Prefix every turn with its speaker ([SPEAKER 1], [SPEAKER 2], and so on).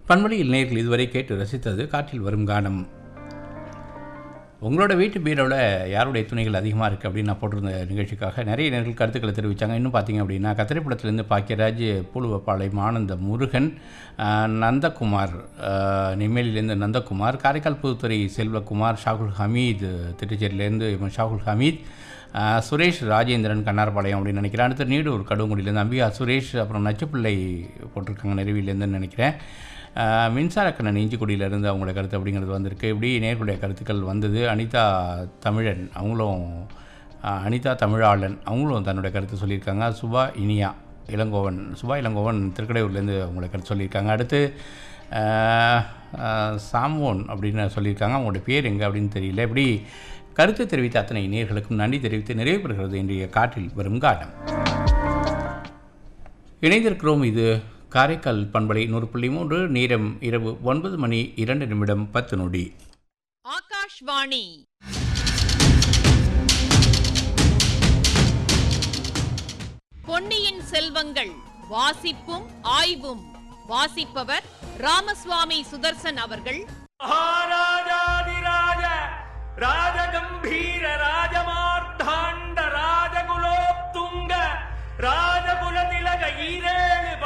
[SPEAKER 1] பண்பொழியில் நேர்கள் இதுவரை கேட்டு ரசித்தது காற்றில் வரும் கானம் உங்களோட வீட்டு பீரோவில் யாருடைய துணிகள் அதிகமாக இருக்குது அப்படின்னு நான் போட்டிருந்த நிகழ்ச்சிக்காக நிறைய நேர்கள் கருத்துக்களை தெரிவித்தாங்க இன்னும் பார்த்தீங்க அப்படின்னா கத்திரிப்படத்துலேருந்து பாக்கியராஜ் பூலுவப்பாளையம் ஆனந்த முருகன் ஆஹ், நந்தகுமார் ஆஹ், நெம்மேலியிலேருந்து நந்தகுமார் காரைக்கால் புதுத்துறை செல்வகுமார் ஷாகுல் ஹமீத் திருச்சேரியிலேருந்து இவன் ஷாகுல் ஹமீத் ஆஹ், சுரேஷ் ராஜேந்திரன் கண்ணார்பாளையம் அப்படின்னு நினைக்கிறேன் அடுத்து நீடூர் கடுங்குடியிலேருந்து அம்பிகா சுரேஷ் அப்புறம் நச்சுப்பிள்ளை போட்டிருக்காங்க நெருவிலேருந்துன்னு நினைக்கிறேன் ஆஹ் மின்சாரக்கண்ணன் இஞ்சிக்குடியிலேருந்து அவங்களோட கருத்து அப்படிங்கிறது வந்திருக்கு இப்படி நேர்களுடைய கருத்துக்கள் வந்தது அனிதா தமிழன் அவங்களும் ஆஹ் அனிதா தமிழாளன் அவங்களும் தன்னுடைய கருத்து சொல்லியிருக்காங்க சுபா இனியா இளங்கோவன் சுபா இளங்கோவன் திருக்கடையூர்லேருந்து அவங்களோட கருத்து சொல்லியிருக்காங்க அடுத்து ஆஹ் ஆஹ் சாம்வோன் அப்படின்னு சொல்லியிருக்காங்க அவங்களுடைய பேர் எங்கே அப்படின்னு தெரியல இப்படி கருத்து தெரிவித்த அத்தனை நேர்களுக்கும் நன்றி தெரிவித்து நிறைவு பெறுகிறது இன்றைய காற்றில் வரும் காலம் இணைந்திருக்கிறோம் இது காரைக்கால் பண்பலை நூறு புள்ளி மூன்று நேரம் இரவு ஒன்பது மணி இரண்டு நிமிடம் பத்து நொடி
[SPEAKER 2] ஆகாஷ்வாணி பொன்னியின் செல்வங்கள் வாசிப்பும் ஆய்வும் வாசிப்பவர் ராமசுவாமி சுதர்சன் அவர்கள்
[SPEAKER 3] மகாராஜாதிராஜ ராஜகம்பீர ராஜமார்த்தாண்ட ராஜகுலோத்துங்க ராஜகுல திலக ஈரேழு